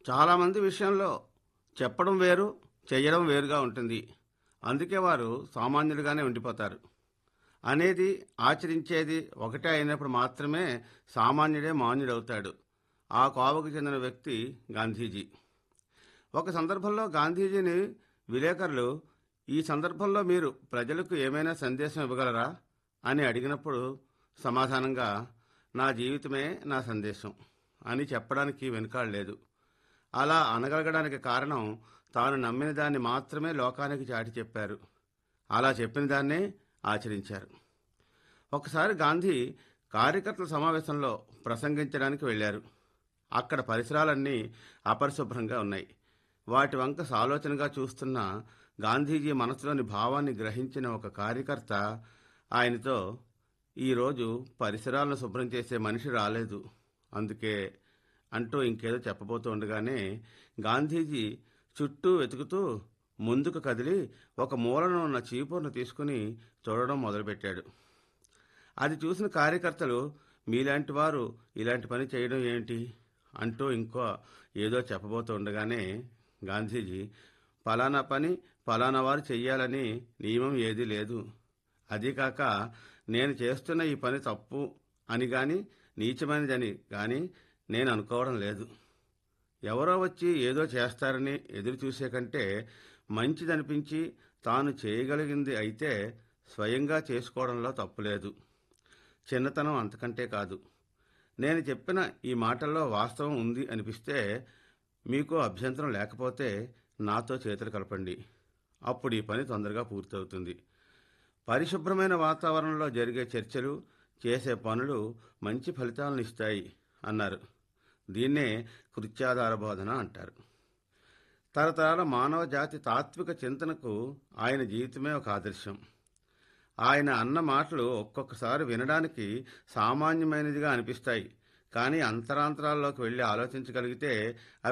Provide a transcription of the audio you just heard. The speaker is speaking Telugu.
చాలామంది విషయంలో చెప్పడం వేరు చెయ్యడం వేరుగా ఉంటుంది అందుకే వారు సామాన్యులుగానే ఉండిపోతారు అనేది ఆచరించేది ఒకటే అయినప్పుడు మాత్రమే సామాన్యుడే మాన్యుడవుతాడు ఆ కోవకు చెందిన వ్యక్తి గాంధీజీ ఒక సందర్భంలో గాంధీజీని విలేకరులు ఈ సందర్భంలో మీరు ప్రజలకు ఏమైనా సందేశం ఇవ్వగలరా అని అడిగినప్పుడు సమాధానంగా నా జీవితమే నా సందేశం అని చెప్పడానికి వెనుకాడలేదు అలా అనగలగడానికి కారణం తాను నమ్మిన దాన్ని మాత్రమే లోకానికి చాటి చెప్పారు అలా చెప్పిన దాన్నే ఆచరించారు ఒకసారి గాంధీ కార్యకర్తల సమావేశంలో ప్రసంగించడానికి వెళ్ళారు అక్కడ పరిసరాలన్నీ అపరిశుభ్రంగా ఉన్నాయి వాటి వంక సాలోచనగా చూస్తున్న గాంధీజీ మనసులోని భావాన్ని గ్రహించిన ఒక కార్యకర్త ఆయనతో ఈరోజు పరిసరాలను శుభ్రం చేసే మనిషి రాలేదు అందుకే అంటూ ఇంకేదో చెప్పబోతూ ఉండగానే గాంధీజీ చుట్టూ వెతుకుతూ ముందుకు కదిలి ఒక మూలను ఉన్న చీపురును తీసుకుని చూడడం మొదలుపెట్టాడు అది చూసిన కార్యకర్తలు మీలాంటి వారు ఇలాంటి పని చేయడం ఏంటి అంటూ ఇంకో ఏదో చెప్పబోతూ ఉండగానే గాంధీజీ ఫలానా పని ఫలానా వారు చెయ్యాలని నియమం ఏదీ లేదు అదీ కాక నేను చేస్తున్న ఈ పని తప్పు అని గాని నీచమైనదని కానీ నేను అనుకోవడం లేదు ఎవరో వచ్చి ఏదో చేస్తారని ఎదురు చూసే కంటే మంచిదనిపించి తాను చేయగలిగింది అయితే స్వయంగా చేసుకోవడంలో తప్పులేదు చిన్నతనం అంతకంటే కాదు నేను చెప్పిన ఈ మాటల్లో వాస్తవం ఉంది అనిపిస్తే మీకు అభ్యంతరం లేకపోతే నాతో చేతులు కలపండి అప్పుడు ఈ పని తొందరగా పూర్తవుతుంది పరిశుభ్రమైన వాతావరణంలో జరిగే చర్చలు చేసే పనులు మంచి ఫలితాలను ఇస్తాయి అన్నారు దీన్నే కృత్యాధార బోధన అంటారు తరతరాల మానవ జాతి తాత్విక చింతనకు ఆయన జీవితమే ఒక ఆదర్శం ఆయన అన్న మాటలు ఒక్కొక్కసారి వినడానికి సామాన్యమైనదిగా అనిపిస్తాయి కానీ అంతరాంతరాల్లోకి వెళ్ళి ఆలోచించగలిగితే అవి